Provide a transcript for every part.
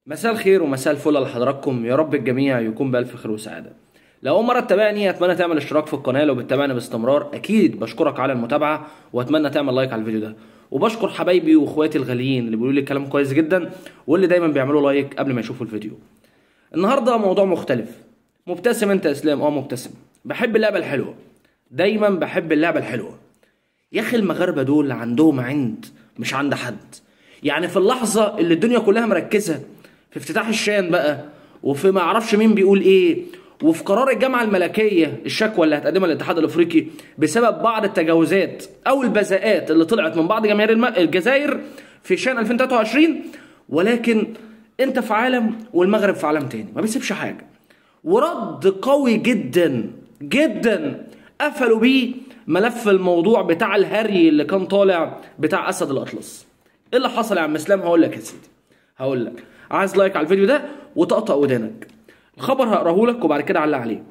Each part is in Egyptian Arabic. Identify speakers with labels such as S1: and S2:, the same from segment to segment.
S1: مساء الخير ومساء الفل لحضراتكم يا رب الجميع يكون بألف خير وسعادة لو أول مرة تتابعني أتمنى تعمل اشتراك في القناة لو بتتابعني باستمرار أكيد بشكرك على المتابعة وأتمنى تعمل لايك على الفيديو ده وبشكر حبايبي واخواتي الغاليين اللي بيقولوا لي كلام كويس جدا واللي دايما بيعملوا لايك قبل ما يشوفوا الفيديو النهارده موضوع مختلف مبتسم انت يا اسلام اه مبتسم بحب اللعبة الحلوة دايما بحب اللعبة الحلوة يا اخي المغاربه دول عندهم عند مش عند حد يعني في اللحظه اللي الدنيا كلها مركزه في افتتاح الشان بقى وفي ما اعرفش مين بيقول ايه وفي قرار الجامعه الملكيه الشكوى اللي هتقدمها الاتحاد الافريقي بسبب بعض التجاوزات او البذاءات اللي طلعت من بعض جماهير الم- الجزائر في شان 2023 ولكن انت في عالم والمغرب في عالم تاني ما بيسيبش حاجه ورد قوي جدا جدا قفلوا بيه ملف الموضوع بتاع الهري اللي كان طالع بتاع اسد الاطلس ايه اللي حصل يا عم اسلام هقول لك يا سيدي هقول لك عايز لايك على الفيديو ده وتقطع ودانك الخبر هقراه لك وبعد كده علق عليه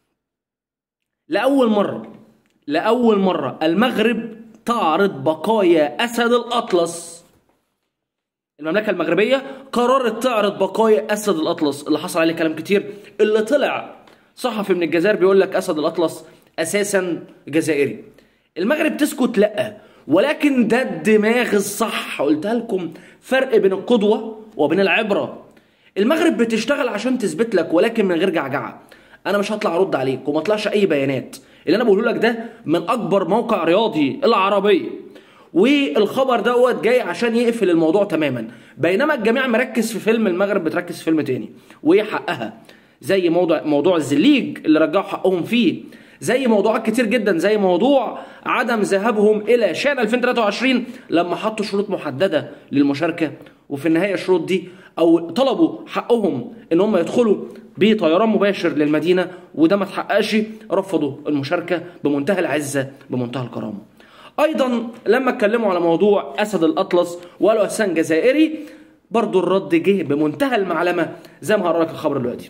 S1: لاول مره لاول مره المغرب تعرض بقايا اسد الاطلس المملكه المغربيه قررت تعرض بقايا اسد الاطلس اللي حصل عليه كلام كتير اللي طلع صحفي من الجزائر بيقول لك اسد الاطلس اساسا جزائري المغرب تسكت لا ولكن ده الدماغ الصح قلتها لكم فرق بين القدوه وبين العبره المغرب بتشتغل عشان تثبت لك ولكن من غير جعجعه انا مش هطلع ارد عليك وما اطلعش اي بيانات اللي انا بقوله لك ده من اكبر موقع رياضي العربيه والخبر دوت جاي عشان يقفل الموضوع تماما بينما الجميع مركز في فيلم المغرب بتركز في فيلم تاني وايه حقها زي موضوع موضوع الزليج اللي رجعوا حقهم فيه زي موضوعات كتير جدا زي موضوع عدم ذهابهم الى شان 2023 لما حطوا شروط محدده للمشاركه وفي النهايه الشروط دي او طلبوا حقهم ان هم يدخلوا بطيران مباشر للمدينه وده ما اتحققش رفضوا المشاركه بمنتهى العزه بمنتهى الكرامه ايضا لما اتكلموا على موضوع اسد الاطلس وقالوا اساسا جزائري برضو الرد جه بمنتهى المعلمه زي ما هقرا لك الخبر دلوقتي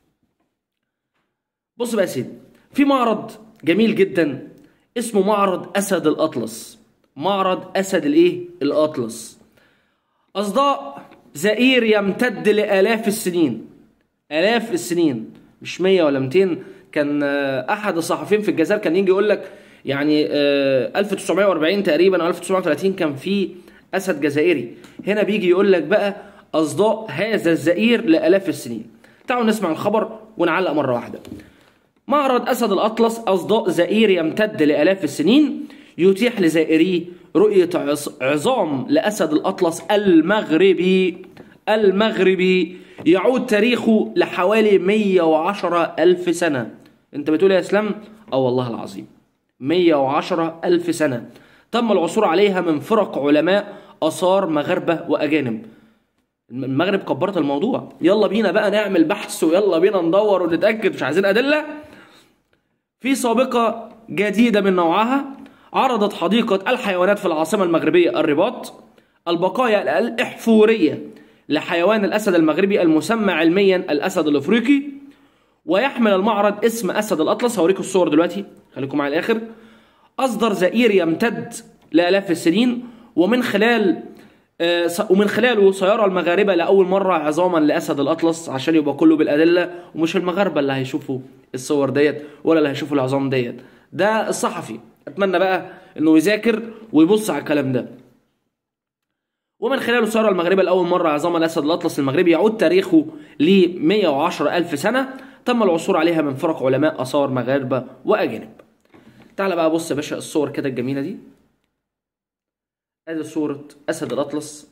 S1: بص بقى يا سيدي في معرض جميل جدا اسمه معرض اسد الاطلس معرض اسد الايه الاطلس اصداء زئير يمتد لالاف السنين الاف السنين مش 100 ولا 200 كان آه، احد الصحفيين في الجزائر كان يجي يقول لك يعني آه، 1940 تقريبا او 1930 كان في اسد جزائري هنا بيجي يقول لك بقى اصداء هذا الزئير لالاف السنين تعالوا نسمع الخبر ونعلق مره واحده معرض أسد الأطلس أصداء زئير يمتد لآلاف السنين يتيح لزائريه رؤية عص- عظام لأسد الأطلس المغربي المغربي يعود تاريخه لحوالي 110 ألف سنة أنت بتقول يا إسلام؟ أه والله العظيم 110 ألف سنة تم العثور عليها من فرق علماء آثار مغاربة وأجانب المغرب كبرت الموضوع يلا بينا بقى نعمل بحث ويلا بينا ندور ونتأكد مش عايزين أدلة في سابقة جديدة من نوعها عرضت حديقة الحيوانات في العاصمة المغربية الرباط البقايا الإحفورية لحيوان الأسد المغربي المسمى علميا الأسد الأفريقي ويحمل المعرض اسم أسد الأطلس هوريكم الصور دلوقتي خليكم معايا الآخر أصدر زئير يمتد لآلاف السنين ومن خلال آه، س- ومن خلاله سيرى المغاربة لأول مرة عظاما لأسد الأطلس عشان يبقى كله بالأدلة ومش المغاربة اللي هيشوفوا الصور ديت ولا اللي هيشوفوا العظام ديت ده الصحفي أتمنى بقى إنه يذاكر ويبص على الكلام ده ومن خلاله سيرى المغربة لأول مرة عظام الأسد الأطلس المغربي يعود تاريخه ل 110 ألف سنة تم العثور عليها من فرق علماء آثار مغاربة وأجانب تعال بقى بص يا باشا الصور كده الجميلة دي ادي صورة اسد الاطلس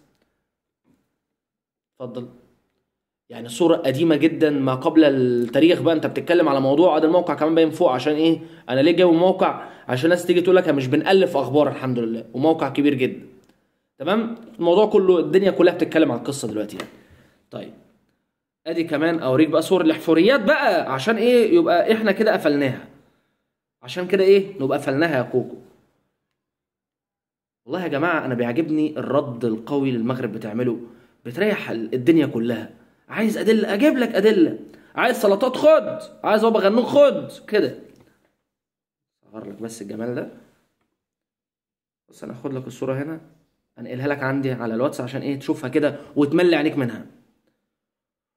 S1: اتفضل يعني صورة قديمة جدا ما قبل التاريخ بقى انت بتتكلم على موضوع ادي الموقع كمان باين فوق عشان ايه انا ليه جايب موقع عشان الناس تيجي تقول لك مش بنألف اخبار الحمد لله وموقع كبير جدا تمام الموضوع كله الدنيا كلها بتتكلم عن القصة دلوقتي يعني طيب ادي كمان اوريك بقى صور الاحفوريات بقى عشان ايه يبقى احنا كده قفلناها عشان كده ايه نبقى قفلناها يا كوكو والله يا جماعة أنا بيعجبني الرد القوي اللي المغرب بتعمله بتريح الدنيا كلها عايز أدلة أجيب لك أدلة عايز سلطات خد عايز بابا غنوج خد كده أصغر لك بس الجمال ده بس أنا هاخد لك الصورة هنا أنقلها لك عندي على الواتس عشان إيه تشوفها كده وتملي عينيك منها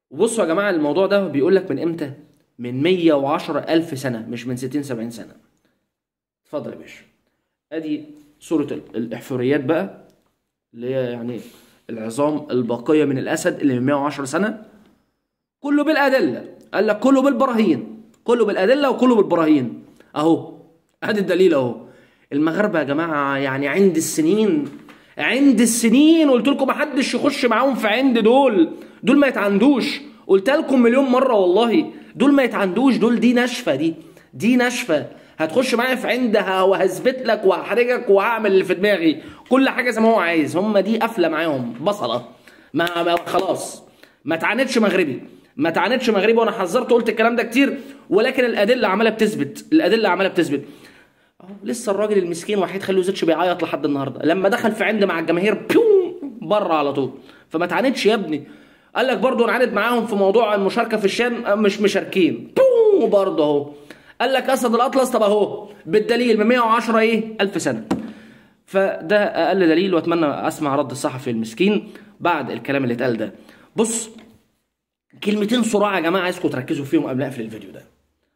S1: وبصوا يا جماعه الموضوع ده بيقول لك من امتى من 110 الف سنه مش من 60 70 سنه اتفضل يا باشا ادي صوره ال- الاحفوريات بقى اللي هي يعني العظام الباقيه من الاسد اللي من 110 سنه كله بالادله قال لك كله بالبراهين كله بالادله وكله بالبراهين اهو ادي الدليل اهو المغاربه يا جماعه يعني عند السنين عند السنين قلت لكم محدش يخش معاهم في عند دول دول ما يتعندوش قلت لكم مليون مره والله دول ما يتعندوش دول دي ناشفه دي دي ناشفه هتخش معايا في عندها وهثبت لك وهحرجك وهعمل اللي في دماغي كل حاجه زي ما هو عايز هم دي قافله معاهم بصله ما, ما خلاص ما تعاندش مغربي ما تعاندش مغربي وانا حذرت قلت الكلام ده كتير ولكن الادله عماله بتثبت الادله عماله بتثبت اهو لسه الراجل المسكين وحيد خليه زيتش بيعيط لحد النهارده لما دخل في عند مع الجماهير بيو بره على طول فما تعاندش يا ابني قال لك برضه نعاند معاهم في موضوع المشاركه في الشام أه، مش مشاركين بيو برضه اهو قال لك اسد الاطلس طب اهو بالدليل من 110 ايه الف سنه فده اقل دليل واتمنى اسمع رد الصحفي المسكين بعد الكلام اللي اتقال ده بص كلمتين صراع يا جماعه عايزكم تركزوا فيهم قبل اقفل الفيديو ده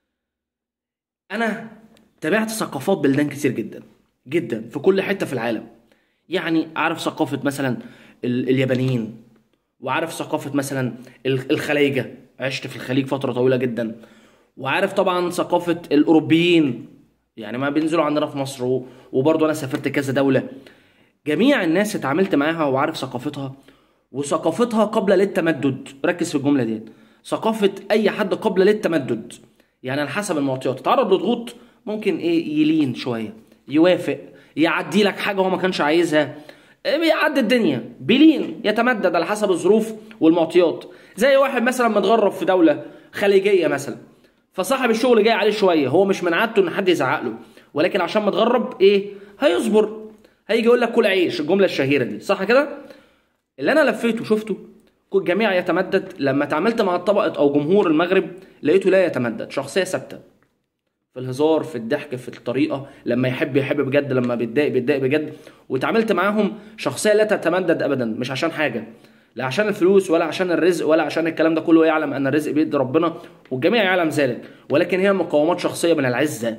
S1: انا تابعت ثقافات بلدان كتير جدا جدا في كل حته في العالم يعني عارف ثقافه مثلا ال- اليابانيين وعارف ثقافه مثلا ال- الخلايجه عشت في الخليج فتره طويله جدا وعارف طبعا ثقافه الاوروبيين يعني ما بينزلوا عندنا في مصر و- وبرضه انا سافرت كذا دوله جميع الناس اتعاملت معاها وعارف ثقافتها وثقافتها قبل للتمدد ركز في الجمله دي ثقافه اي حد قبل للتمدد يعني على حسب المعطيات تعرض لضغوط ممكن ايه يلين شويه يوافق يعدي لك حاجه هو ما كانش عايزها إيه بيعدي الدنيا بيلين يتمدد على حسب الظروف والمعطيات زي واحد مثلا متغرب في دوله خليجيه مثلا فصاحب الشغل جاي عليه شويه هو مش من عادته ان حد يزعق له ولكن عشان متغرب ايه هيصبر هيجي يقول لك كل عيش الجمله الشهيره دي صح كده اللي انا لفيته وشفته كل الجميع يتمدد لما اتعاملت مع طبقه او جمهور المغرب لقيته لا يتمدد شخصيه ثابته في الهزار في الضحك في الطريقه لما يحب يحب بجد لما بيتضايق بيتضايق بجد واتعاملت معاهم شخصيه لا تتمدد ابدا مش عشان حاجه لا عشان الفلوس ولا عشان الرزق ولا عشان الكلام ده كله يعلم ان الرزق بيد ربنا والجميع يعلم ذلك ولكن هي مقاومات شخصيه من العزه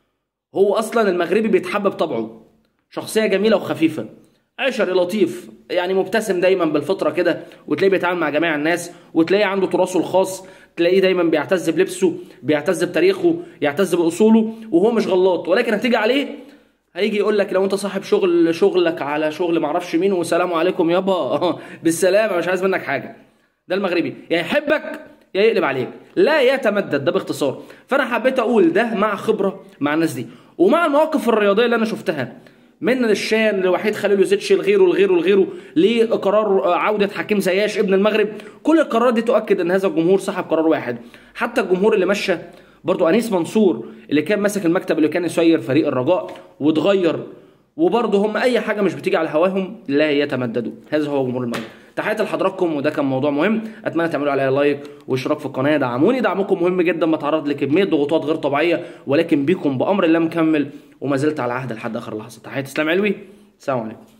S1: هو اصلا المغربي بيتحبب طبعه شخصيه جميله وخفيفه عشري لطيف يعني مبتسم دايما بالفطره كده وتلاقيه بيتعامل مع جميع الناس وتلاقيه عنده تراثه الخاص تلاقيه دايما بيعتز بلبسه بيعتز بتاريخه يعتز باصوله وهو مش غلط ولكن هتيجي عليه هيجي يقول لك لو انت صاحب شغل شغلك على شغل معرفش مين وسلام عليكم يابا بالسلامه مش عايز منك حاجه ده المغربي يا يحبك يا يقلب عليك لا يتمدد ده باختصار فانا حبيت اقول ده مع خبره مع الناس دي ومع المواقف الرياضيه اللي انا شفتها من الشان لوحيد خليل يوزيتش لغيره لغيره لغيره لقرار عوده حكيم زياش ابن المغرب كل القرارات دي تؤكد ان هذا الجمهور صاحب قرار واحد حتى الجمهور اللي مشى برضو انيس منصور اللي كان ماسك المكتب اللي كان يسير فريق الرجاء واتغير وبرضه هم اي حاجه مش بتيجي على هواهم لا يتمددوا هذا هو جمهور المغرب تحياتي لحضراتكم وده كان موضوع مهم اتمنى تعملوا عليا لايك واشتراك في القناه دعموني دعمكم مهم جدا بتعرض لكميه ضغوطات غير طبيعيه ولكن بيكم بامر الله مكمل وما زلت على عهد لحد اخر لحظه تحياتي اسلام علوي السلام عليكم